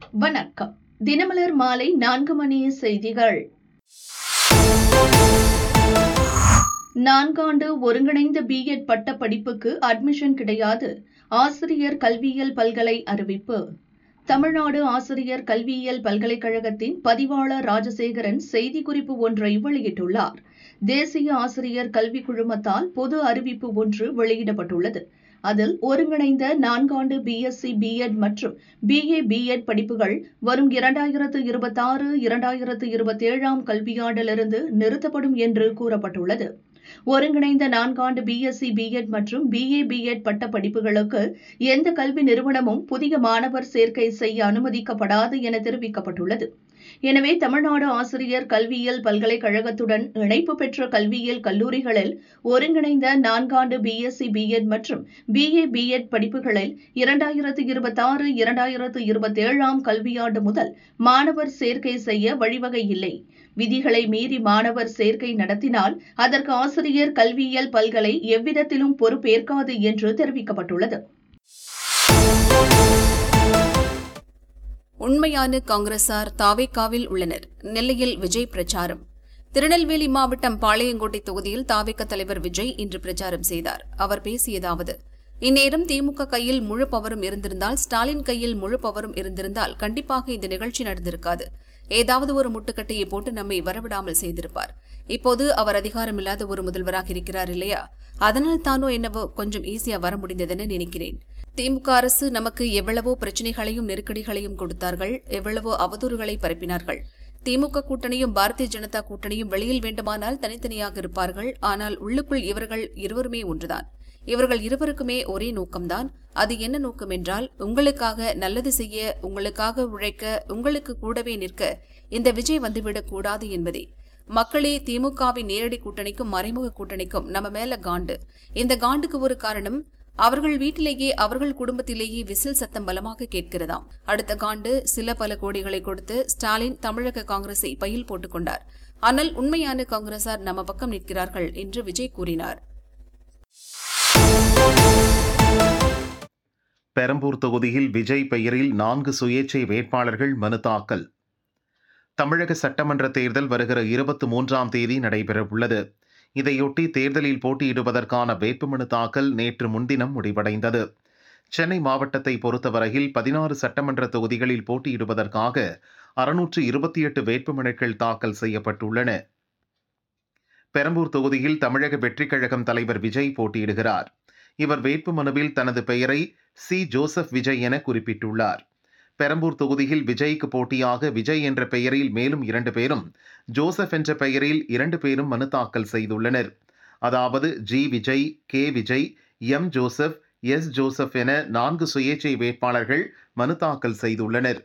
வணக்கம் தினமலர் மாலை நான்கு மணி செய்திகள் நான்காண்டு ஒருங்கிணைந்த பிஎட் பட்ட படிப்புக்கு அட்மிஷன் கிடையாது ஆசிரியர் கல்வியியல் பல்கலை அறிவிப்பு தமிழ்நாடு ஆசிரியர் கல்வியியல் பல்கலைக்கழகத்தின் பதிவாளர் ராஜசேகரன் செய்திக்குறிப்பு ஒன்றை வெளியிட்டுள்ளார் தேசிய ஆசிரியர் கல்வி குழுமத்தால் பொது அறிவிப்பு ஒன்று வெளியிடப்பட்டுள்ளது அதில் ஒருங்கிணைந்த நான்காண்டு பிஎஸ்சி பிஎட் மற்றும் பிஏ பிஎட் படிப்புகள் வரும் இரண்டாயிரத்து இருபத்தாறு இரண்டாயிரத்து இருபத்தேழாம் கல்வியாண்டிலிருந்து நிறுத்தப்படும் என்று கூறப்பட்டுள்ளது ஒருங்கிணைந்த நான்காண்டு பிஎஸ்சி பிஎட் மற்றும் பிஏ பிஎட் பட்ட படிப்புகளுக்கு எந்த கல்வி நிறுவனமும் புதிய மாணவர் சேர்க்கை செய்ய அனுமதிக்கப்படாது என தெரிவிக்கப்பட்டுள்ளது எனவே தமிழ்நாடு ஆசிரியர் கல்வியியல் பல்கலைக்கழகத்துடன் இணைப்பு பெற்ற கல்வியியல் கல்லூரிகளில் ஒருங்கிணைந்த நான்காண்டு பிஎஸ்சி பிஎட் மற்றும் பிஏ பிஎட் படிப்புகளில் இரண்டாயிரத்து இருபத்தாறு இரண்டாயிரத்து இருபத்தேழாம் கல்வியாண்டு முதல் மாணவர் சேர்க்கை செய்ய வழிவகை இல்லை விதிகளை மீறி மாணவர் சேர்க்கை நடத்தினால் அதற்கு ஆசிரியர் கல்வியியல் பல்கலை எவ்விதத்திலும் பொறுப்பேற்காது என்று தெரிவிக்கப்பட்டுள்ளது உண்மையான காங்கிரசார் தாவேக்காவில் உள்ளனர் நெல்லையில் விஜய் பிரச்சாரம் திருநெல்வேலி மாவட்டம் பாளையங்கோட்டை தொகுதியில் தாவேக்க தலைவர் விஜய் இன்று பிரச்சாரம் செய்தார் அவர் பேசியதாவது இந்நேரம் திமுக கையில் முழு பவரும் இருந்திருந்தால் ஸ்டாலின் கையில் முழு பவரும் இருந்திருந்தால் கண்டிப்பாக இந்த நிகழ்ச்சி நடந்திருக்காது ஏதாவது ஒரு முட்டுக்கட்டையை போட்டு நம்மை வரவிடாமல் செய்திருப்பார் இப்போது அவர் அதிகாரமில்லாத ஒரு முதல்வராக இருக்கிறார் இல்லையா அதனால் தானோ என்னவோ கொஞ்சம் ஈஸியா வர முடிந்ததென நினைக்கிறேன் திமுக அரசு நமக்கு எவ்வளவோ பிரச்சனைகளையும் நெருக்கடிகளையும் கொடுத்தார்கள் எவ்வளவோ அவதூறுகளை பரப்பினார்கள் திமுக கூட்டணியும் பாரதிய ஜனதா கூட்டணியும் வெளியில் வேண்டுமானால் தனித்தனியாக இருப்பார்கள் ஆனால் உள்ளுக்குள் இவர்கள் இருவருமே ஒன்றுதான் இவர்கள் இருவருக்குமே ஒரே நோக்கம்தான் அது என்ன நோக்கம் என்றால் உங்களுக்காக நல்லது செய்ய உங்களுக்காக உழைக்க உங்களுக்கு கூடவே நிற்க இந்த விஜய் வந்துவிடக் கூடாது என்பதே மக்களே திமுகவின் நேரடி கூட்டணிக்கும் மறைமுக கூட்டணிக்கும் நம்ம மேல காண்டு இந்த காண்டுக்கு ஒரு காரணம் அவர்கள் வீட்டிலேயே அவர்கள் குடும்பத்திலேயே விசில் சத்தம் பலமாக கேட்கிறதாம் அடுத்த காண்டு சில பல கோடிகளை கொடுத்து ஸ்டாலின் தமிழக காங்கிரஸை பையில் போட்டுக் கொண்டார் ஆனால் உண்மையான காங்கிரசார் நம்ம பக்கம் நிற்கிறார்கள் என்று விஜய் கூறினார் பெரம்பூர் தொகுதியில் விஜய் பெயரில் நான்கு சுயேட்சை வேட்பாளர்கள் மனு தாக்கல் தமிழக சட்டமன்ற தேர்தல் வருகிற இருபத்தி மூன்றாம் தேதி நடைபெறவுள்ளது இதையொட்டி தேர்தலில் போட்டியிடுவதற்கான வேட்புமனு தாக்கல் நேற்று முன்தினம் முடிவடைந்தது சென்னை மாவட்டத்தை பொறுத்தவரையில் பதினாறு சட்டமன்ற தொகுதிகளில் போட்டியிடுவதற்காக அறுநூற்று இருபத்தி எட்டு வேட்புமனுக்கள் தாக்கல் செய்யப்பட்டுள்ளன பெரம்பூர் தொகுதியில் தமிழக வெற்றிக் கழகம் தலைவர் விஜய் போட்டியிடுகிறார் இவர் வேட்புமனுவில் தனது பெயரை சி ஜோசப் விஜய் என குறிப்பிட்டுள்ளார் பெரம்பூர் தொகுதியில் விஜய்க்கு போட்டியாக விஜய் என்ற பெயரில் மேலும் இரண்டு பேரும் ஜோசப் என்ற பெயரில் இரண்டு பேரும் மனு தாக்கல் செய்துள்ளனர் அதாவது G Vijay K Vijay M Joseph S Joseph என நான்கு சுயேட்சை வேட்பாளர்கள் மனு தாக்கல் செய்துள்ளனர்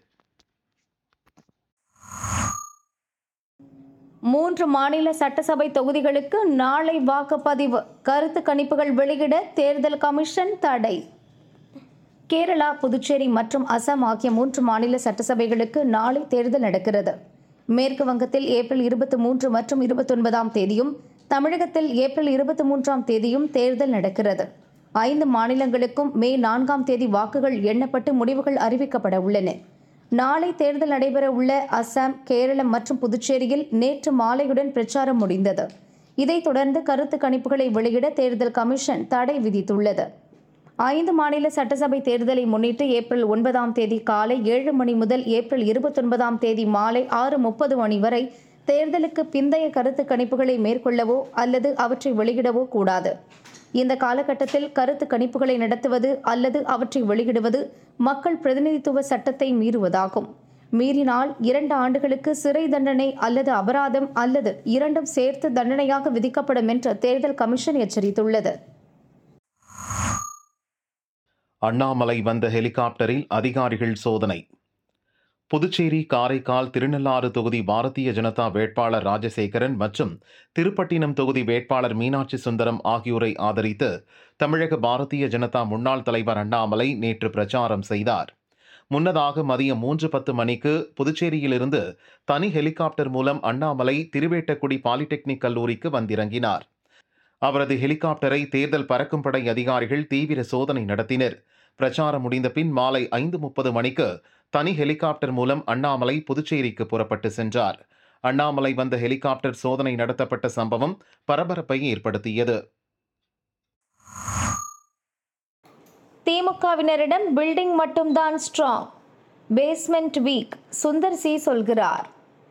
மூன்று மாநில சட்டசபை தொகுதிகளுக்கு நாளை வாக்குப்பதிவு கருத்து கணிப்புகள் வெளியிட தேர்தல் கமிஷன் தடை கேரளா புதுச்சேரி மற்றும் அசாம் ஆகிய மூன்று மாநில சட்டசபைகளுக்கு நாளை தேர்தல் நடக்கிறது மேற்கு வங்கத்தில் ஏப்ரல் இருபத்தி மூன்று மற்றும் இருபத்தொன்பதாம் தேதியும் தமிழகத்தில் ஏப்ரல் இருபத்தி மூன்றாம் தேதியும் தேர்தல் நடக்கிறது ஐந்து மாநிலங்களுக்கும் மே நான்காம் தேதி வாக்குகள் எண்ணப்பட்டு முடிவுகள் அறிவிக்கப்பட உள்ளன நாளை தேர்தல் நடைபெற உள்ள அசாம் கேரளம் மற்றும் புதுச்சேரியில் நேற்று மாலையுடன் பிரச்சாரம் முடிந்தது இதைத் தொடர்ந்து கருத்து கணிப்புகளை வெளியிட தேர்தல் கமிஷன் தடை விதித்துள்ளது ஐந்து மாநில சட்டசபை தேர்தலை முன்னிட்டு ஏப்ரல் ஒன்பதாம் தேதி காலை ஏழு மணி முதல் ஏப்ரல் இருபத்தொன்பதாம் தேதி மாலை ஆறு முப்பது மணி வரை தேர்தலுக்கு பிந்தைய கருத்து கணிப்புகளை மேற்கொள்ளவோ அல்லது அவற்றை வெளியிடவோ கூடாது இந்த காலகட்டத்தில் கருத்து கணிப்புகளை நடத்துவது அல்லது அவற்றை வெளியிடுவது மக்கள் பிரதிநிதித்துவ சட்டத்தை மீறுவதாகும் மீறினால் இரண்டு ஆண்டுகளுக்கு சிறை தண்டனை அல்லது அபராதம் அல்லது இரண்டும் சேர்த்து தண்டனையாக விதிக்கப்படும் என்று தேர்தல் கமிஷன் எச்சரித்துள்ளது அண்ணாமலை வந்த ஹெலிகாப்டரில் அதிகாரிகள் சோதனை புதுச்சேரி காரைக்கால் திருநள்ளாறு தொகுதி பாரதிய ஜனதா வேட்பாளர் ராஜசேகரன் மற்றும் திருப்பட்டினம் தொகுதி வேட்பாளர் மீனாட்சி சுந்தரம் ஆகியோரை ஆதரித்து தமிழக பாரதிய ஜனதா முன்னாள் தலைவர் அண்ணாமலை நேற்று பிரச்சாரம் செய்தார் முன்னதாக மதியம் மூன்று பத்து மணிக்கு புதுச்சேரியிலிருந்து தனி ஹெலிகாப்டர் மூலம் அண்ணாமலை திருவேட்டக்குடி பாலிடெக்னிக் கல்லூரிக்கு வந்திறங்கினார் அவரது ஹெலிகாப்டரை தேர்தல் பறக்கும் படை அதிகாரிகள் தீவிர சோதனை நடத்தினர் பிரச்சாரம் முடிந்த பின் மாலை ஐந்து முப்பது மணிக்கு தனி ஹெலிகாப்டர் மூலம் அண்ணாமலை புதுச்சேரிக்கு புறப்பட்டு சென்றார் அண்ணாமலை வந்த ஹெலிகாப்டர் சோதனை நடத்தப்பட்ட சம்பவம் பரபரப்பை ஏற்படுத்தியது திமுகவினரிடம் பில்டிங் மட்டும்தான் strong basement weak Sundar C சொல்கிறார்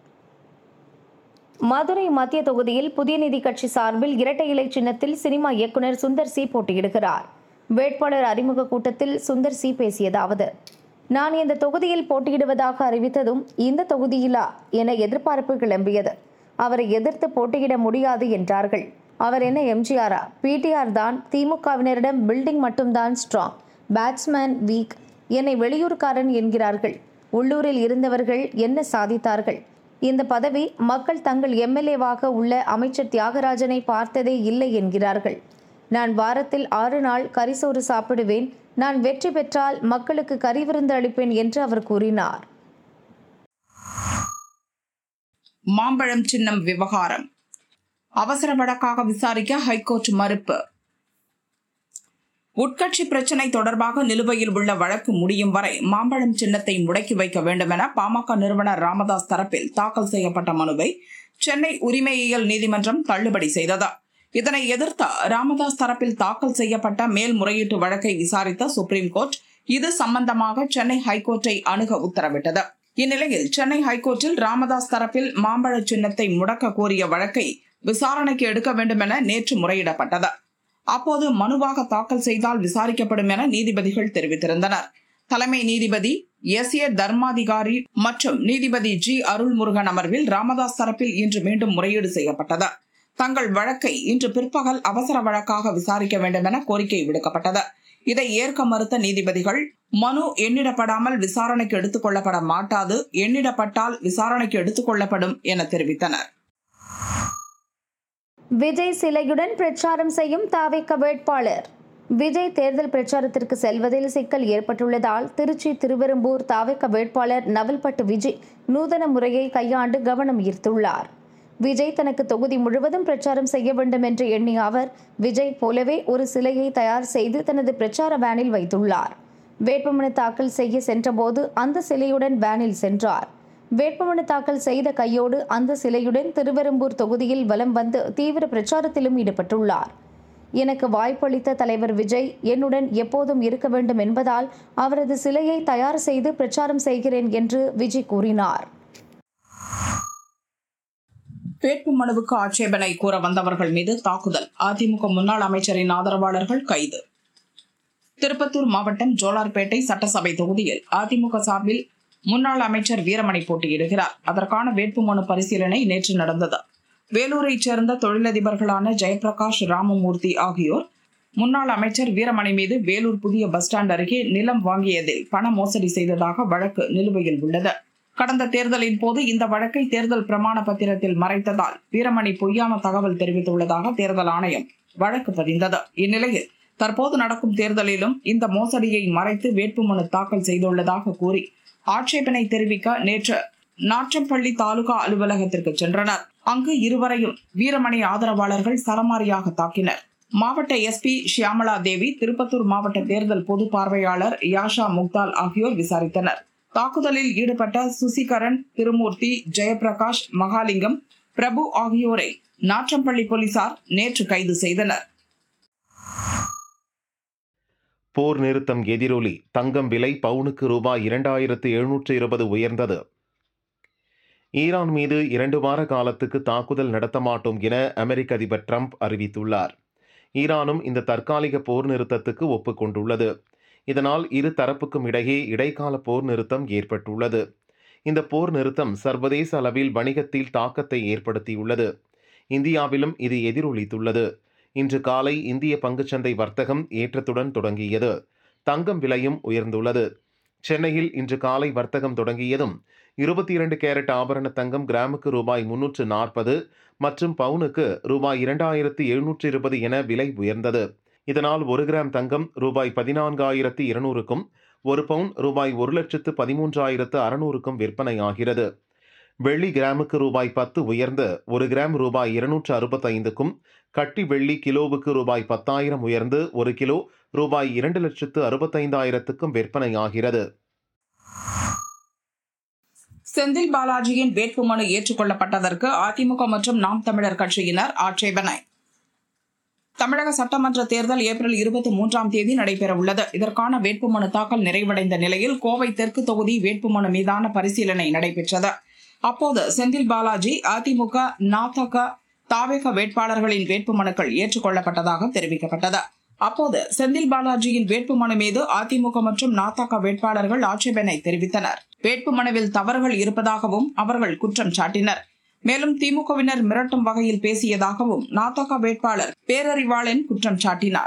மதுரை மத்திய தொகுதியில் புதிய நீதி கட்சி சார்பில் இரட்டை இலை சின்னத்தில் சினிமா இயக்குனர் சுந்தர் சி போட்டியிடுகிறார் வேட்பாளர் அறிமுக கூட்டத்தில் சுந்தர் சி பேசியதாவது நான் இந்த தொகுதியில் போட்டியிடுவதாக அறிவித்ததும் இந்த தொகுதியிலா என எதிர்பார்ப்பு கிளம்பியது அவரை எதிர்த்து போட்டியிட முடியாது என்றார்கள் அவர் என்ன எம்ஜிஆரா பிடிஆர் தான் திமுகவினரிடம் பில்டிங் மட்டும்தான் ஸ்ட்ராங் பேட்ஸ்மேன் வீக் என்னை வெளியூர்காரன் என்கிறார்கள் உள்ளூரில் இருந்தவர்கள் என்ன சாதித்தார்கள் இந்த பதவி மக்கள் தங்கள் எம்எல்ஏவாக உள்ள அமைச்சர் தியாகராஜனை பார்த்ததே இல்லை என்கிறார்கள் நான் வாரத்தில் ஆறு நாள் கரிசோறு சாப்பிடுவேன் நான் வெற்றி பெற்றால் மக்களுக்கு கறி விருந்து அளிப்பேன் என்று அவர் கூறினார் மாம்பழம் சின்னம் விவகாரம் அவசர வழக்காக விசாரிக்க ஹைகோர்ட் மறுப்பு உட்கட்சி பிரச்சினை தொடர்பாக நிலுவையில் உள்ள வழக்கு முடியும் வரை மாம்பழம் சின்னத்தை முடக்கி வைக்க வேண்டும் என பாமக நிறுவனர் ராமதாஸ் தரப்பில் தாக்கல் செய்யப்பட்ட மனுவை சென்னை உரிமையியல் நீதிமன்றம் தள்ளுபடி செய்தது இதனை எதிர்த்து ராமதாஸ் தரப்பில் தாக்கல் செய்யப்பட்ட மேல்முறையீட்டு வழக்கை விசாரித்த சுப்ரீம் கோர்ட் இது சம்பந்தமாக சென்னை ஹைகோர்ட்டை அணுக உத்தரவிட்டது இந்நிலையில் சென்னை ஹைகோர்ட்டில் ராமதாஸ் தரப்பில் மாம்பழ சின்னத்தை முடக்க கோரிய வழக்கை விசாரணைக்கு எடுக்க வேண்டும் என நேற்று முறையிடப்பட்டது அப்போது மனுவாக தாக்கல் செய்தால் விசாரிக்கப்படும் என நீதிபதிகள் தெரிவித்திருந்தனர் தலைமை நீதிபதி எஸ் ஏ தர்மாதிகாரி மற்றும் நீதிபதி ஜி அருள்முருகன் அமர்வில் ராமதாஸ் தரப்பில் இன்று மீண்டும் முறையீடு செய்யப்பட்டது தங்கள் வழக்கை இன்று பிற்பகல் அவசர வழக்காக விசாரிக்க வேண்டும் என கோரிக்கை விடுக்கப்பட்டது இதை ஏற்க மறுத்த நீதிபதிகள் மனு எண்ணிடப்படாமல் விசாரணைக்கு எடுத்துக் கொள்ளப்பட மாட்டாது எண்ணிடப்பட்டால் விசாரணைக்கு எடுத்துக் கொள்ளப்படும் என தெரிவித்தனர் விஜய் சிலையுடன் பிரச்சாரம் செய்யும் தாவேக்க வேட்பாளர் விஜய் தேர்தல் பிரச்சாரத்திற்கு செல்வதில் சிக்கல் ஏற்பட்டுள்ளதால் திருச்சி திருவெரும்பூர் தாவேக்க வேட்பாளர் நவல்பட்டு விஜய் நூதன முறையை கையாண்டு கவனம் ஈர்த்துள்ளார் விஜய் தனக்கு தொகுதி முழுவதும் பிரச்சாரம் செய்ய வேண்டும் என்று எண்ணிய அவர் விஜய் போலவே ஒரு சிலையை தயார் செய்து தனது பிரச்சார வேனில் வைத்துள்ளார் வேட்புமனு தாக்கல் செய்ய சென்றபோது அந்த சிலையுடன் வேனில் சென்றார் வேட்புமனு தாக்கல் செய்த கையோடு அந்த சிலையுடன் திருவெரும்பூர் தொகுதியில் வலம் வந்து தீவிர பிரச்சாரத்திலும் ஈடுபட்டுள்ளார் எனக்கு வாய்ப்பளித்த தலைவர் விஜய் என்னுடன் எப்போதும் இருக்க வேண்டும் என்பதால் அவரது சிலையை தயார் செய்து பிரச்சாரம் செய்கிறேன் என்று விஜய் கூறினார் வேட்பு மனுவுக்கு ஆட்சேபனை கூற வந்தவர்கள் மீது தாக்குதல் அதிமுக முன்னாள் அமைச்சரின் ஆதரவாளர்கள் கைது திருப்பத்தூர் மாவட்டம் ஜோலார்பேட்டை சட்டசபை தொகுதியில் அதிமுக சார்பில் முன்னாள் அமைச்சர் வீரமணி போட்டியிடுகிறார் அதற்கான வேட்புமனு பரிசீலனை நேற்று நடந்தது வேலூரைச் சேர்ந்த தொழிலதிபர்களான ஜெயபிரகாஷ் ராமமூர்த்தி ஆகியோர் முன்னாள் அமைச்சர் வீரமணி மீது வேலூர் புதிய பஸ் ஸ்டாண்ட் அருகே நிலம் வாங்கியதில் பண மோசடி செய்ததாக வழக்கு நிலுவையில் உள்ளது கடந்த தேர்தலின் போது இந்த வழக்கை தேர்தல் பிரமாண பத்திரத்தில் மறைத்ததால் வீரமணி பொய்யான தகவல் தெரிவித்துள்ளதாக தேர்தல் ஆணையம் வழக்கு பதிந்தது இந்நிலையில் தற்போது நடக்கும் தேர்தலிலும் இந்த மோசடியை மறைத்து வேட்புமனு தாக்கல் செய்துள்ளதாக கூறி ஆட்சேபனை தெரிவிக்க நேற்று நாற்றம்பள்ளி தாலுகா அலுவலகத்திற்கு சென்றனர் அங்கு இருவரையும் வீரமணி ஆதரவாளர்கள் சரமாரியாக தாக்கினர் மாவட்ட எஸ்பி ஷியாமலா தேவி திருப்பத்தூர் மாவட்ட தேர்தல் பொது பார்வையாளர் யாஷா முக்தால் ஆகியோர் விசாரித்தனர் தாக்குதலில் ஈடுபட்ட சுசிகரன் திருமூர்த்தி ஜெயபிரகாஷ் மகாலிங்கம் பிரபு ஆகியோரை நாற்றம்பள்ளி போலீசார் நேற்று கைது செய்தனர் போர் நிறுத்தம் எதிரொலி தங்கம் விலை பவுனுக்கு ரூபாய் இரண்டாயிரத்து எழுநூற்று இருபது உயர்ந்தது ஈரான் மீது இரண்டு வார காலத்துக்கு தாக்குதல் நடத்த மாட்டோம் என அமெரிக்க அதிபர் ட்ரம்ப் அறிவித்துள்ளார் ஈரானும் இந்த தற்காலிக போர் நிறுத்தத்துக்கு ஒப்புக்கொண்டுள்ளது இதனால் இரு தரப்புக்கும் இடையே இடைக்கால போர் நிறுத்தம் ஏற்பட்டுள்ளது இந்த போர் நிறுத்தம் சர்வதேச அளவில் வணிகத்தில் தாக்கத்தை ஏற்படுத்தியுள்ளது இந்தியாவிலும் இது எதிரொலித்துள்ளது இன்று காலை இந்திய பங்குச்சந்தை வர்த்தகம் ஏற்றத்துடன் தொடங்கியது தங்கம் விலையும் உயர்ந்துள்ளது சென்னையில் இன்று காலை வர்த்தகம் தொடங்கியதும் இருபத்தி இரண்டு கேரட் ஆபரண தங்கம் கிராமுக்கு ரூபாய் முன்னூற்று நாற்பது மற்றும் பவுனுக்கு ரூபாய் இரண்டாயிரத்து எழுநூற்று இருபது என விலை உயர்ந்தது இதனால் ஒரு கிராம் தங்கம் ரூபாய் பதினான்காயிரத்து இருநூறுக்கும் ஒரு பவுன் ரூபாய் ஒரு லட்சத்து பதிமூன்றாயிரத்து அறுநூறுக்கும் விற்பனையாகிறது வெள்ளி கிராமுக்கு ரூபாய் பத்து உயர்ந்து ஒரு கிராம் ரூபாய் இருநூற்று அறுபத்தைந்துக்கும் கட்டி வெள்ளி கிலோவுக்கு ரூபாய் பத்தாயிரம் உயர்ந்து ஒரு கிலோ ரூபாய் இரண்டு லட்சத்து அறுபத்தைந்தாயிரத்துக்கும் விற்பனையாகிறது செந்தில் பாலாஜியின் வேட்புமனு ஏற்றுக்கொள்ளப்பட்டதற்கு அதிமுக மற்றும் நாம் தமிழர் கட்சியினர் ஆட்சேபனை தமிழக சட்டமன்ற தேர்தல் ஏப்ரல் இருபத்தி மூன்றாம் தேதி நடைபெறவுள்ளது இதற்கான வேட்புமனு தாக்கல் நிறைவடைந்த நிலையில் கோவை தெற்கு தொகுதி வேட்புமனு மீதான பரிசீலனை நடைபெற்றது அப்போது செந்தில் பாலாஜி அதிமுக நாதக தாவேக வேட்பாளர்களின் வேட்புமனுக்கள் ஏற்றுக்கொள்ளப்பட்டதாக தெரிவிக்கப்பட்டது அப்போது செந்தில் பாலாஜியின் வேட்புமனு மீது அதிமுக மற்றும் நாதக வேட்பாளர்கள் ஆட்சேபனை தெரிவித்தனர் வேட்புமனுவில் தவறுகள் இருப்பதாகவும் அவர்கள் குற்றம் சாட்டினர் மேலும் திமுகவினர் மிரட்டும் வகையில் பேசியதாகவும் நாதக வேட்பாளர் பேரறிவாளன் குற்றம் சாட்டினார்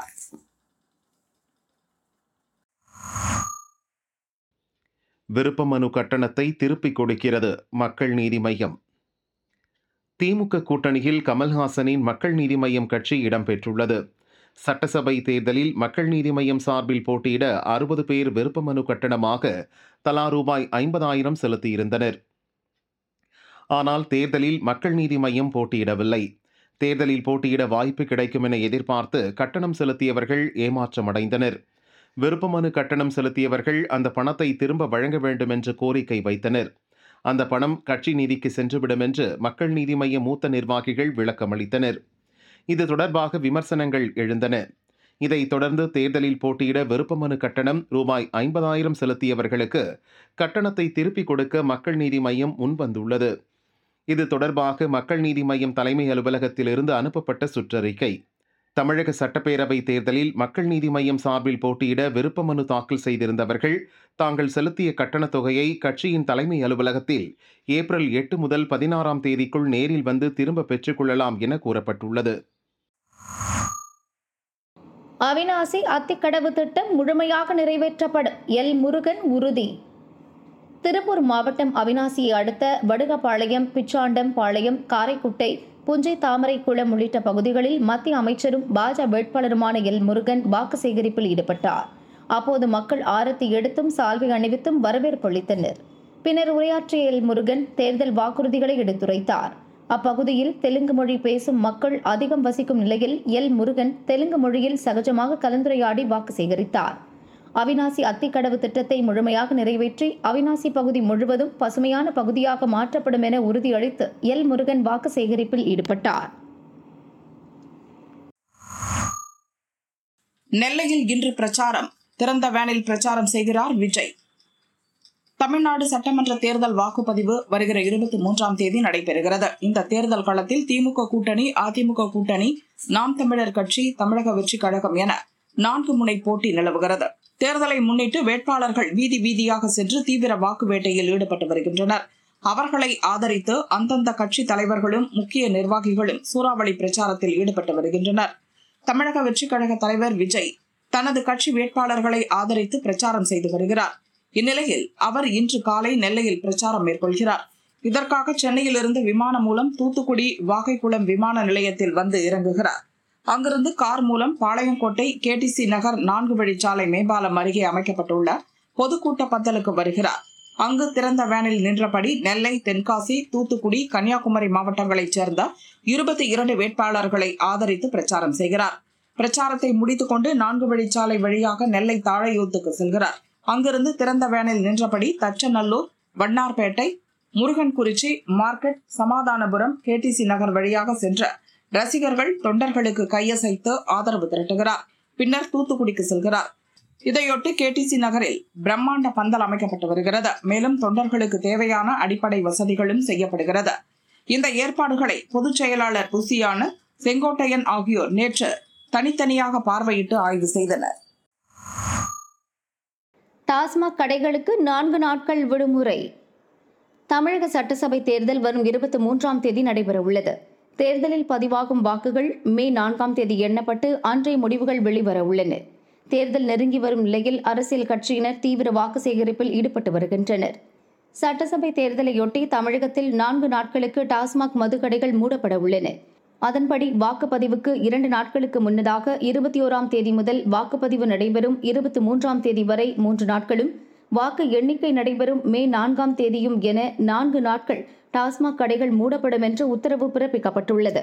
விருப்ப மனு கட்டணத்தை திருப்பிக் கொடுக்கிறது மக்கள் நீதி மையம் திமுக கூட்டணியில் கமல்ஹாசனின் மக்கள் நீதி மையம் கட்சி இடம்பெற்றுள்ளது சட்டசபை தேர்தலில் மக்கள் நீதி மையம் சார்பில் போட்டியிட அறுபது பேர் விருப்ப மனு கட்டணமாக தலா ரூபாய் ஐம்பதாயிரம் செலுத்தியிருந்தனர் ஆனால் தேர்தலில் மக்கள் நீதி மையம் போட்டியிடவில்லை தேர்தலில் போட்டியிட வாய்ப்பு கிடைக்கும் என எதிர்பார்த்து கட்டணம் செலுத்தியவர்கள் ஏமாற்றமடைந்தனர் விருப்ப மனு கட்டணம் செலுத்தியவர்கள் அந்த பணத்தை திரும்ப வழங்க வேண்டும் என்று கோரிக்கை வைத்தனர் அந்த பணம் கட்சி நிதிக்கு சென்றுவிடும் என்று மக்கள் நீதி மைய மூத்த நிர்வாகிகள் விளக்கமளித்தனர் இது தொடர்பாக விமர்சனங்கள் எழுந்தன இதைத் தொடர்ந்து தேர்தலில் போட்டியிட விருப்ப மனு கட்டணம் ரூபாய் ஐம்பதாயிரம் செலுத்தியவர்களுக்கு கட்டணத்தை திருப்பிக் கொடுக்க மக்கள் நீதி மையம் முன்வந்துள்ளது இது தொடர்பாக மக்கள் நீதி மையம் தலைமை அலுவலகத்திலிருந்து அனுப்பப்பட்ட சுற்றறிக்கை தமிழக சட்டப்பேரவை தேர்தலில் மக்கள் நீதி மையம் சார்பில் போட்டியிட விருப்ப மனு தாக்கல் செய்திருந்தவர்கள் தாங்கள் செலுத்திய கட்டணத் தொகையை கட்சியின் தலைமை அலுவலகத்தில் ஏப்ரல் எட்டு முதல் பதினாறாம் தேதிக்குள் நேரில் வந்து திரும்ப பெற்றுக்கொள்ளலாம் என கூறப்பட்டுள்ளது அவினாசி அத்திக்கடவு திட்டம் முழுமையாக நிறைவேற்றப்படும் எல் முருகன் உறுதி திருப்பூர் மாவட்டம் அவினாசியை அடுத்த வடுகப்பாளையம் பிச்சாண்டம் பாளையம் காரைக்குட்டை புஞ்சை தாமரைக்குளம் உள்ளிட்ட பகுதிகளில் மத்திய அமைச்சரும் பாஜ வேட்பாளருமான எல் முருகன் வாக்கு சேகரிப்பில் ஈடுபட்டார் அப்போது மக்கள் ஆரத்தி எடுத்தும் சால்வை அணிவித்தும் வரவேற்பு அளித்தனர் பின்னர் உரையாற்றிய எல் முருகன் தேர்தல் வாக்குறுதிகளை எடுத்துரைத்தார் அப்பகுதியில் தெலுங்கு மொழி பேசும் மக்கள் அதிகம் வசிக்கும் நிலையில் எல் முருகன் தெலுங்கு மொழியில் சகஜமாக கலந்துரையாடி வாக்கு சேகரித்தார் அவினாசி அத்திக்கடவு திட்டத்தை முழுமையாக நிறைவேற்றி அவினாசி பகுதி முழுவதும் பசுமையான பகுதியாக மாற்றப்படும் என உறுதியளித்து எல் முருகன் வாக்கு சேகரிப்பில் ஈடுபட்டார் நெல்லையில் இன்று பிரச்சாரம் திறந்த வேனில் பிரச்சாரம் செய்கிறார் விஜய் தமிழ்நாடு சட்டமன்ற தேர்தல் வாக்குப்பதிவு வருகிற இருபத்தி மூன்றாம் தேதி நடைபெறுகிறது இந்த தேர்தல் களத்தில் திமுக கூட்டணி அதிமுக கூட்டணி நாம் தமிழர் கட்சி தமிழக வெற்றி கழகம் என நான்கு முனை போட்டி நிலவுகிறது தேர்தலை முன்னிட்டு வேட்பாளர்கள் வீதி வீதியாக சென்று தீவிர வாக்கு வேட்டையில் ஈடுபட்டு வருகின்றனர் அவர்களை ஆதரித்து அந்தந்த கட்சி தலைவர்களும் முக்கிய நிர்வாகிகளும் சூறாவளி பிரச்சாரத்தில் ஈடுபட்டு வருகின்றனர் தமிழக வெற்றிக் கழக தலைவர் விஜய் தனது கட்சி வேட்பாளர்களை ஆதரித்து பிரச்சாரம் செய்து வருகிறார் இந்நிலையில் அவர் இன்று காலை நெல்லையில் பிரச்சாரம் மேற்கொள்கிறார் இதற்காக சென்னையிலிருந்து விமானம் மூலம் தூத்துக்குடி வாகைக்குளம் விமான நிலையத்தில் வந்து இறங்குகிறார் அங்கிருந்து கார் மூலம் பாளையங்கோட்டை கேடிசி நகர் நான்கு வழிச்சாலை மேம்பாலம் அருகே அமைக்கப்பட்டுள்ள பொதுக்கூட்ட பந்தலுக்கு வருகிறார் அங்கு திறந்த வேனில் நின்றபடி நெல்லை தென்காசி தூத்துக்குடி கன்னியாகுமரி மாவட்டங்களைச் சேர்ந்த இருபத்தி இரண்டு வேட்பாளர்களை ஆதரித்து பிரச்சாரம் செய்கிறார் பிரச்சாரத்தை முடித்துக்கொண்டு நான்கு வழிச்சாலை வழியாக நெல்லை தாழையூத்துக்கு செல்கிறார் அங்கிருந்து திறந்த வேனில் நின்றபடி தச்சநல்லூர் வண்ணார்பேட்டை முருகன்குறிச்சி மார்க்கெட் சமாதானபுரம் கேடிசி நகர் வழியாக சென்ற ரசிகர்கள் தொண்டர்களுக்கு கையசைத்து ஆதரவு திரட்டுகிறார் பின்னர் தூத்துக்குடிக்கு செல்கிறார் இதையொட்டி கேடிசி நகரில் பிரம்மாண்ட பந்தல் அமைக்கப்பட்டு வருகிறது மேலும் தொண்டர்களுக்கு தேவையான அடிப்படை வசதிகளும் செய்யப்படுகிறது இந்த ஏற்பாடுகளை பொதுச் செயலாளர் புசியான செங்கோட்டையன் ஆகியோர் நேற்று தனித்தனியாக பார்வையிட்டு ஆய்வு செய்தனர் டாஸ்மாக் கடைகளுக்கு நான்கு நாட்கள் விடுமுறை தமிழக சட்டசபை தேர்தல் வரும் இருபத்தி மூன்றாம் தேதி நடைபெறவுள்ளது தேர்தலில் பதிவாகும் வாக்குகள் மே நான்காம் தேதி எண்ணப்பட்டு அன்றைய முடிவுகள் வெளிவர உள்ளன தேர்தல் நெருங்கி வரும் நிலையில் அரசியல் கட்சியினர் தீவிர வாக்கு சேகரிப்பில் ஈடுபட்டு வருகின்றனர் சட்டசபை தேர்தலையொட்டி தமிழகத்தில் நான்கு நாட்களுக்கு டாஸ்மாக் மதுக்கடைகள் மூடப்பட உள்ளன அதன்படி வாக்குப்பதிவுக்கு இரண்டு நாட்களுக்கு முன்னதாக இருபத்தி ஓராம் தேதி முதல் வாக்குப்பதிவு நடைபெறும் இருபத்தி மூன்றாம் தேதி வரை மூன்று நாட்களும் வாக்கு எண்ணிக்கை நடைபெறும் மே நான்காம் தேதியும் என நான்கு நாட்கள் டாஸ்மாக் கடைகள் மூடப்படும் என்று உத்தரவு பிறப்பிக்கப்பட்டுள்ளது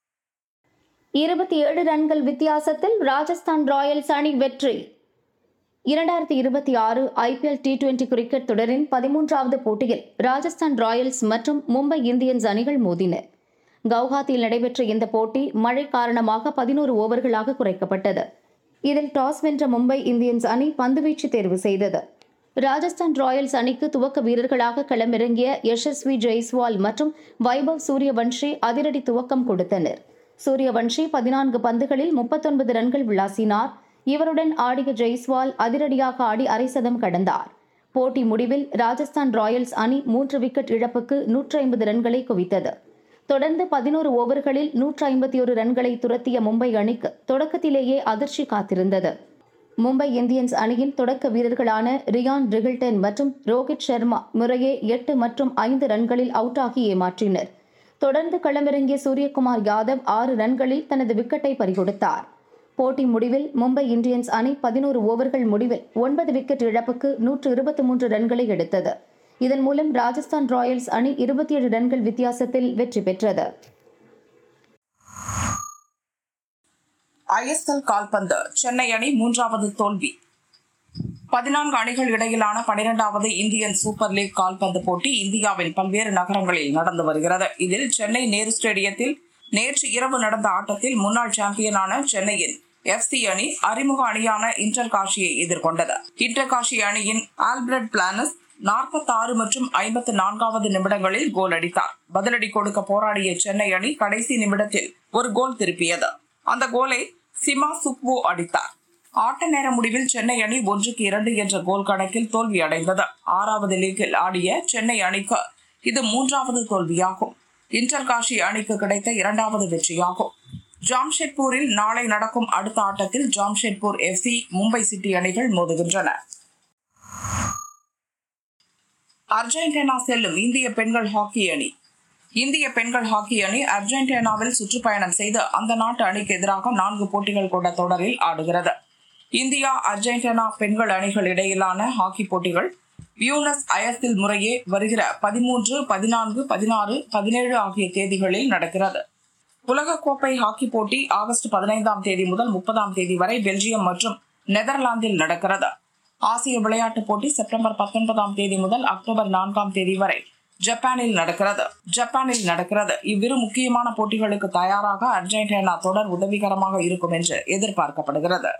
இருபத்தி ஏழு ரன்கள் வித்தியாசத்தில் ராஜஸ்தான் ராயல்ஸ் அணி வெற்றி இரண்டாயிரத்தி இருபத்தி ஆறு ஐபிஎல் டி டுவெண்டி கிரிக்கெட் தொடரின் பதிமூன்றாவது போட்டியில் ராஜஸ்தான் ராயல்ஸ் மற்றும் மும்பை இந்தியன்ஸ் அணிகள் மோதின கவுஹாத்தியில் நடைபெற்ற இந்த போட்டி மழை காரணமாக பதினோரு ஓவர்களாக குறைக்கப்பட்டது இதில் டாஸ் வென்ற மும்பை இந்தியன்ஸ் அணி பந்துவீச்சு தேர்வு செய்தது ராஜஸ்தான் ராயல்ஸ் அணிக்கு துவக்க வீரர்களாக களமிறங்கிய யஷஸ்வி ஜெய்ஸ்வால் மற்றும் வைபவ் சூரியவன்ஷி அதிரடி துவக்கம் கொடுத்தனர் சூரியவன்ஷி பதினான்கு பந்துகளில் முப்பத்தொன்பது ரன்கள் விளாசினார் இவருடன் ஆடிய ஜெய்ஸ்வால் அதிரடியாக ஆடி அரை சதம் கடந்தார் போட்டி முடிவில் ராஜஸ்தான் ராயல்ஸ் அணி மூன்று விக்கெட் இழப்புக்கு நூற்றி ஐம்பது ரன்களை குவித்தது தொடர்ந்து பதினோரு ஓவர்களில் நூற்றி ஐம்பத்தி ஒரு ரன்களை துரத்திய மும்பை அணிக்கு தொடக்கத்திலேயே அதிர்ச்சி காத்திருந்தது மும்பை இந்தியன்ஸ் அணியின் தொடக்க வீரர்களான ரியான் ரிகில்டன் மற்றும் ரோஹித் சர்மா முறையே எட்டு மற்றும் ஐந்து ரன்களில் அவுட் ஆகி ஏமாற்றினர் தொடர்ந்து களமிறங்கிய சூரியகுமார் யாதவ் ஆறு ரன்களில் தனது விக்கெட்டை பறிகொடுத்தார் போட்டி முடிவில் மும்பை இந்தியன்ஸ் அணி பதினோரு ஓவர்கள் முடிவில் ஒன்பது விக்கெட் இழப்புக்கு நூற்று இருபத்தி மூன்று ரன்களை எடுத்தது இதன் மூலம் ராஜஸ்தான் ராயல்ஸ் அணி இருபத்தி ஏழு ரன்கள் வித்தியாசத்தில் வெற்றி பெற்றது ஐஎஸ்எல் கால்பந்து சென்னை அணி மூன்றாவது தோல்வி பதினான்கு அணிகள் இடையிலான பனிரெண்டாவது இந்தியன் சூப்பர் லீக் கால்பந்து போட்டி இந்தியாவின் பல்வேறு நகரங்களில் நடந்து வருகிறது இதில் சென்னை நேரு ஸ்டேடியத்தில் நேற்று இரவு நடந்த ஆட்டத்தில் முன்னாள் சாம்பியனான சென்னையின் எஃப்சி அணி அறிமுக அணியான இன்டர் காஷியை எதிர்கொண்டது இன்டர் காஷி அணியின் ஆல்பிரட் பிளானஸ் நாற்பத்தாறு மற்றும் ஐம்பத்து நான்காவது நிமிடங்களில் கோல் அடித்தார் பதிலடி கொடுக்க போராடிய சென்னை அணி கடைசி நிமிடத்தில் ஒரு கோல் திருப்பியது அந்த கோலை சிமா சுக்வோ அடித்தார் ஆட்ட நேர முடிவில் சென்னை அணி ஒன்றுக்கு இரண்டு என்ற கோல் கணக்கில் தோல்வி அடைந்தது ஆறாவது லீக்கில் ஆடிய சென்னை அணிக்கு இது மூன்றாவது தோல்வியாகும் இன்டர் காஷி அணிக்கு கிடைத்த இரண்டாவது வெற்றியாகும் ஜாம்ஷெட்பூரில் நாளை நடக்கும் அடுத்த ஆட்டத்தில் ஜாம்ஷெட்பூர் எஃப்சி மும்பை சிட்டி அணிகள் மோதுகின்றன அர்ஜென்டினா செல்லும் இந்திய பெண்கள் ஹாக்கி அணி இந்திய பெண்கள் ஹாக்கி அணி அர்ஜென்டினாவில் சுற்றுப்பயணம் செய்து அந்த நாட்டு அணிக்கு எதிராக நான்கு போட்டிகள் கொண்ட தொடரில் ஆடுகிறது இந்தியா அர்ஜென்டினா பெண்கள் அணிகள் இடையிலான ஹாக்கி போட்டிகள் பியூனஸ் அயர்ஸில் முறையே வருகிற பதிமூன்று பதினான்கு பதினாறு பதினேழு ஆகிய தேதிகளில் நடக்கிறது உலகக்கோப்பை ஹாக்கி போட்டி ஆகஸ்ட் பதினைந்தாம் தேதி முதல் முப்பதாம் தேதி வரை பெல்ஜியம் மற்றும் நெதர்லாந்தில் நடக்கிறது ஆசிய விளையாட்டுப் போட்டி செப்டம்பர் பத்தொன்பதாம் தேதி முதல் அக்டோபர் நான்காம் தேதி வரை ஜப்பானில் நடக்கிறது ஜப்பானில் நடக்கிறது இவ்விரு முக்கியமான போட்டிகளுக்கு தயாராக அர்ஜென்டினா தொடர் உதவிகரமாக இருக்கும் என்று எதிர்பார்க்கப்படுகிறது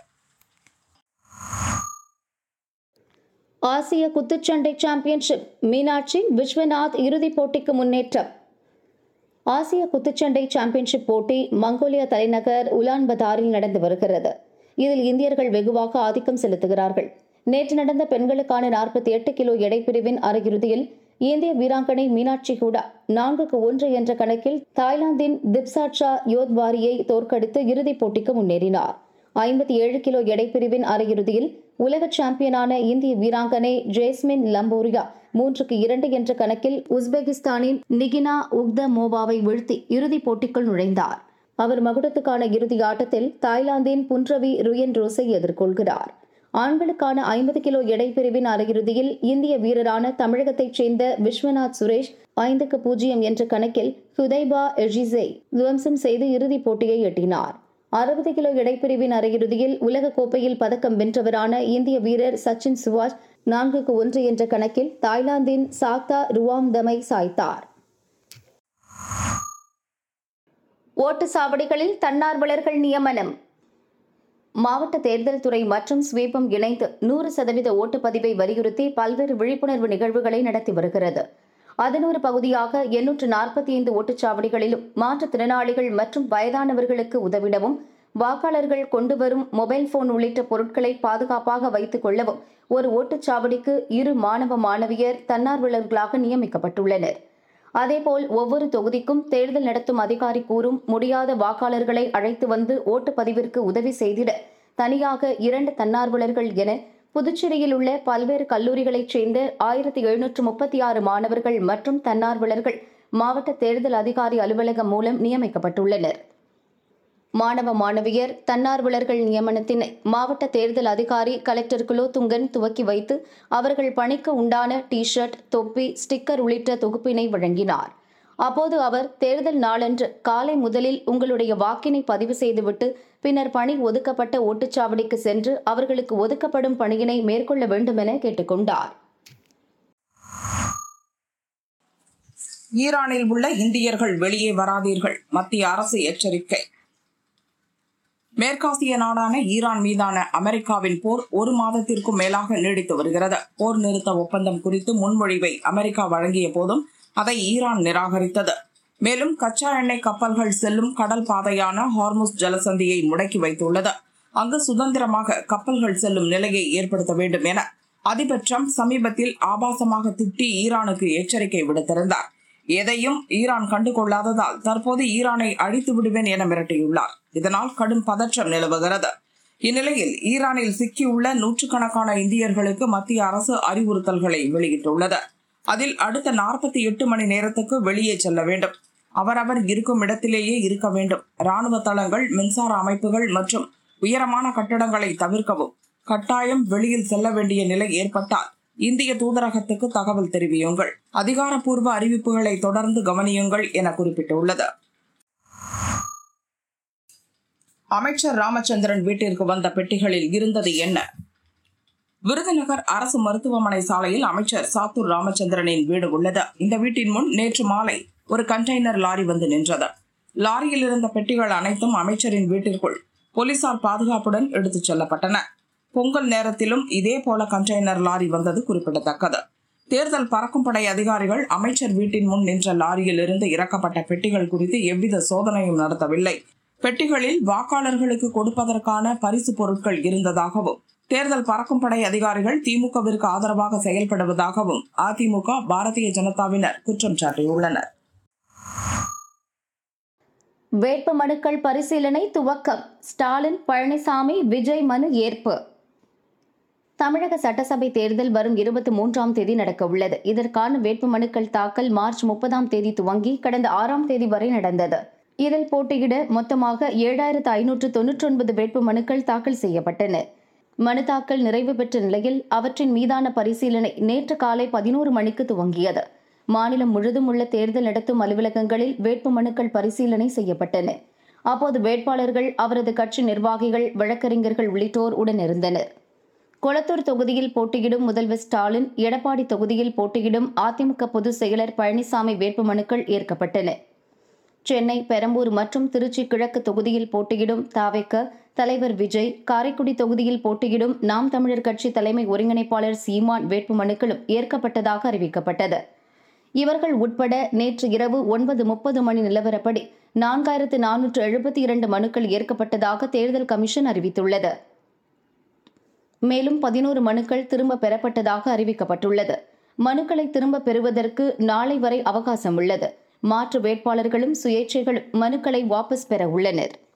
ஆசிய குத்துச்சண்டை சாம்பியன்ஷிப் மீனாட்சி விஸ்வநாத் இறுதிப் போட்டிக்கு முன்னேற்றம் ஆசிய குத்துச்சண்டை சாம்பியன்ஷிப் போட்டி மங்கோலியா தலைநகர் உலான்பதாரில் நடந்து வருகிறது இதில் இந்தியர்கள் வெகுவாக ஆதிக்கம் செலுத்துகிறார்கள் நேற்று நடந்த பெண்களுக்கான நாற்பத்தி எட்டு கிலோ எடை பிரிவின் அரையிறுதியில் இந்திய வீராங்கனை மீனாட்சி ஹூடா நான்குக்கு ஒன்று என்ற கணக்கில் தாய்லாந்தின் திப்சாட்சா யோத்வாரியை தோற்கடித்து இறுதிப் போட்டிக்கு முன்னேறினார் ஐம்பத்தி ஏழு கிலோ எடை பிரிவின் அரையிறுதியில் உலக சாம்பியனான இந்திய வீராங்கனை ஜேஸ்மின் லம்போரியா மூன்றுக்கு இரண்டு என்ற கணக்கில் உஸ்பெகிஸ்தானின் நிகினா உக்தமோவாவை வீழ்த்தி இறுதிப் போட்டிக்குள் நுழைந்தார் அவர் மகுடத்துக்கான இறுதி ஆட்டத்தில் தாய்லாந்தின் புன்ரவி ருயன் ரோஸை எதிர்கொள்கிறார் ஆண்களுக்கான ஐம்பது கிலோ எடை பிரிவின் அரையிறுதியில் இந்திய வீரரான தமிழகத்தைச் சேர்ந்த விஸ்வநாத் சுரேஷ் ஐந்துக்கு பூஜ்ஜியம் என்ற கணக்கில் ஹுதைபா எஜிசை துவம்சம் செய்து இறுதிப் போட்டியை எட்டினார் அறுபது கிலோ எடைப்பிரிவின் அரையிறுதியில் உலக கோப்பையில் பதக்கம் வென்றவரான இந்திய வீரர் சச்சின் சுவாஜ் நான்குக்கு ஒன்று என்ற கணக்கில் தாய்லாந்தின் சாக்தா ருவாம்தமை சாய்த்தார் ஓட்டு சாவடிகளில் தன்னார்வலர்கள் நியமனம் மாவட்ட தேர்தல் துறை மற்றும் ஸ்வீபம் இணைந்து நூறு சதவீத ஓட்டுப்பதிவை வலியுறுத்தி பல்வேறு விழிப்புணர்வு நிகழ்வுகளை நடத்தி வருகிறது அதன் ஒரு பகுதியாக எண்ணூற்று நாற்பத்தி ஐந்து ஓட்டுச்சாவடிகளிலும் மாற்றுத்திறனாளிகள் மற்றும் வயதானவர்களுக்கு உதவிடவும் வாக்காளர்கள் கொண்டு வரும் மொபைல் போன் உள்ளிட்ட பொருட்களை பாதுகாப்பாக வைத்துக் கொள்ளவும் ஒரு ஓட்டுச்சாவடிக்கு இரு மாணவ மாணவியர் தன்னார்வலர்களாக நியமிக்கப்பட்டுள்ளனர் அதேபோல் ஒவ்வொரு தொகுதிக்கும் தேர்தல் நடத்தும் அதிகாரி கூறும் முடியாத வாக்காளர்களை அழைத்து வந்து ஓட்டுப்பதிவிற்கு உதவி செய்திட தனியாக இரண்டு தன்னார்வலர்கள் என புதுச்சேரியில் உள்ள பல்வேறு கல்லூரிகளைச் சேர்ந்த ஆயிரத்தி எழுநூற்று முப்பத்தி ஆறு மாணவர்கள் மற்றும் தன்னார்வலர்கள் மாவட்ட தேர்தல் அதிகாரி அலுவலகம் மூலம் நியமிக்கப்பட்டுள்ளனர் மாணவ மாணவியர் தன்னார்வலர்கள் நியமனத்தினை மாவட்ட தேர்தல் அதிகாரி கலெக்டர் குலோத்துங்கன் துவக்கி வைத்து அவர்கள் பணிக்கு உண்டான டி ஷர்ட் தொப்பி ஸ்டிக்கர் உள்ளிட்ட தொகுப்பினை வழங்கினார் அப்போது அவர் தேர்தல் நாளன்று காலை முதலில் உங்களுடைய வாக்கினை பதிவு செய்துவிட்டு பின்னர் பணி ஒதுக்கப்பட்ட ஓட்டுச்சாவடிக்கு சென்று அவர்களுக்கு ஒதுக்கப்படும் பணியினை மேற்கொள்ள வேண்டும் என கேட்டுக்கொண்டார் ஈரானில் உள்ள இந்தியர்கள் வெளியே வராதீர்கள் மத்திய அரசு எச்சரிக்கை மேற்காசிய நாடான ஈரான் மீதான அமெரிக்காவின் போர் ஒரு மாதத்திற்கும் மேலாக நீடித்து வருகிறது போர் நிறுத்த ஒப்பந்தம் குறித்து முன்மொழிவை அமெரிக்கா வழங்கிய போதும் அதை ஈரான் நிராகரித்தது மேலும் கச்சா எண்ணெய் கப்பல்கள் செல்லும் கடல் பாதையான ஹார்முஸ் ஜலசந்தியை முடக்கி வைத்துள்ளது அங்கு சுதந்திரமாக கப்பல்கள் செல்லும் நிலையை ஏற்படுத்த வேண்டும் என அதிபர் ட்ரம்ப் சமீபத்தில் ஆபாசமாக திட்டி ஈரானுக்கு எச்சரிக்கை விடுத்திருந்தார் எதையும் ஈரான் கண்டுகொள்ளாததால் தற்போது ஈரானை அழித்து விடுவேன் என மிரட்டியுள்ளார் இதனால் கடும் பதற்றம் நிலவுகிறது இந்நிலையில் ஈரானில் சிக்கியுள்ள நூற்றுக்கணக்கான இந்தியர்களுக்கு மத்திய அரசு அறிவுறுத்தல்களை வெளியிட்டுள்ளது அதில் அடுத்த நாற்பத்தி எட்டு மணி நேரத்துக்கு வெளியே செல்ல வேண்டும் அவரவர் இருக்கும் இடத்திலேயே இருக்க வேண்டும் ராணுவ தளங்கள் மின்சார அமைப்புகள் மற்றும் உயரமான கட்டடங்களை தவிர்க்கவும் கட்டாயம் வெளியில் செல்ல வேண்டிய நிலை ஏற்பட்டால் இந்திய தூதரகத்துக்கு தகவல் தெரிவியுங்கள் அதிகாரப்பூர்வ அறிவிப்புகளை தொடர்ந்து கவனியுங்கள் என குறிப்பிட்டுள்ளது அமைச்சர் ராமச்சந்திரன் வீட்டிற்கு வந்த பெட்டிகளில் இருந்தது என்ன விருதுநகர் அரசு மருத்துவமனை சாலையில் அமைச்சர் சாத்தூர் ராமச்சந்திரனின் வீடு உள்ளது இந்த வீட்டின் முன் நேற்று மாலை ஒரு கண்டெய்னர் லாரி வந்து நின்றது லாரியில் இருந்த பெட்டிகள் அனைத்தும் அமைச்சரின் வீட்டிற்குள் போலீசார் பாதுகாப்புடன் எடுத்துச் செல்லப்பட்டன பொங்கல் நேரத்திலும் இதே போல கண்டெய்னர் லாரி வந்தது குறிப்பிடத்தக்கது தேர்தல் பறக்கும் படை அதிகாரிகள் அமைச்சர் வீட்டின் முன் நின்ற லாரியில் இருந்து இறக்கப்பட்ட பெட்டிகள் குறித்து எவ்வித சோதனையும் நடத்தவில்லை பெட்டிகளில் வாக்காளர்களுக்கு கொடுப்பதற்கான பரிசு பொருட்கள் இருந்ததாகவும் தேர்தல் பறக்கும் படை அதிகாரிகள் திமுகவிற்கு ஆதரவாக செயல்படுவதாகவும் அதிமுக பாரதிய ஜனதாவினர் குற்றம் சாட்டியுள்ளனர் வேட்பு மனுக்கள் பரிசீலனை துவக்கம் ஸ்டாலின் பழனிசாமி விஜய் மனு ஏற்பு தமிழக சட்டசபை தேர்தல் வரும் இருபத்தி மூன்றாம் தேதி நடக்க உள்ளது இதற்கான வேட்பு மனுக்கள் தாக்கல் மார்ச் முப்பதாம் தேதி துவங்கி கடந்த ஆறாம் தேதி வரை நடந்தது இதில் போட்டியிட மொத்தமாக ஏழாயிரத்து ஐநூற்று தொன்னூற்றி ஒன்பது வேட்பு மனுக்கள் தாக்கல் செய்யப்பட்டன மனு தாக்கல் நிறைவு பெற்ற நிலையில் அவற்றின் மீதான பரிசீலனை நேற்று காலை பதினோரு மணிக்கு துவங்கியது மாநிலம் முழுதும் உள்ள தேர்தல் நடத்தும் அலுவலகங்களில் வேட்பு மனுக்கள் பரிசீலனை செய்யப்பட்டன அப்போது வேட்பாளர்கள் அவரது கட்சி நிர்வாகிகள் வழக்கறிஞர்கள் உள்ளிட்டோர் உடனிருந்தனர் கொளத்தூர் தொகுதியில் போட்டியிடும் முதல்வர் ஸ்டாலின் எடப்பாடி தொகுதியில் போட்டியிடும் அதிமுக பொதுச் செயலர் பழனிசாமி வேட்புமனுக்கள் ஏற்கப்பட்டன சென்னை பெரம்பூர் மற்றும் திருச்சி கிழக்கு தொகுதியில் போட்டியிடும் தாவேக்க தலைவர் விஜய் காரைக்குடி தொகுதியில் போட்டியிடும் நாம் தமிழர் கட்சி தலைமை ஒருங்கிணைப்பாளர் சீமான் வேட்புமனுக்களும் ஏற்கப்பட்டதாக அறிவிக்கப்பட்டது இவர்கள் உட்பட நேற்று இரவு ஒன்பது முப்பது மணி நிலவரப்படி நான்காயிரத்து நானூற்று எழுபத்தி இரண்டு மனுக்கள் ஏற்கப்பட்டதாக தேர்தல் கமிஷன் அறிவித்துள்ளது மேலும் பதினோரு மனுக்கள் திரும்ப பெறப்பட்டதாக அறிவிக்கப்பட்டுள்ளது மனுக்களை திரும்ப பெறுவதற்கு நாளை வரை அவகாசம் உள்ளது மாற்று வேட்பாளர்களும் சுயேட்சைகளும் மனுக்களை வாபஸ் பெற உள்ளனர்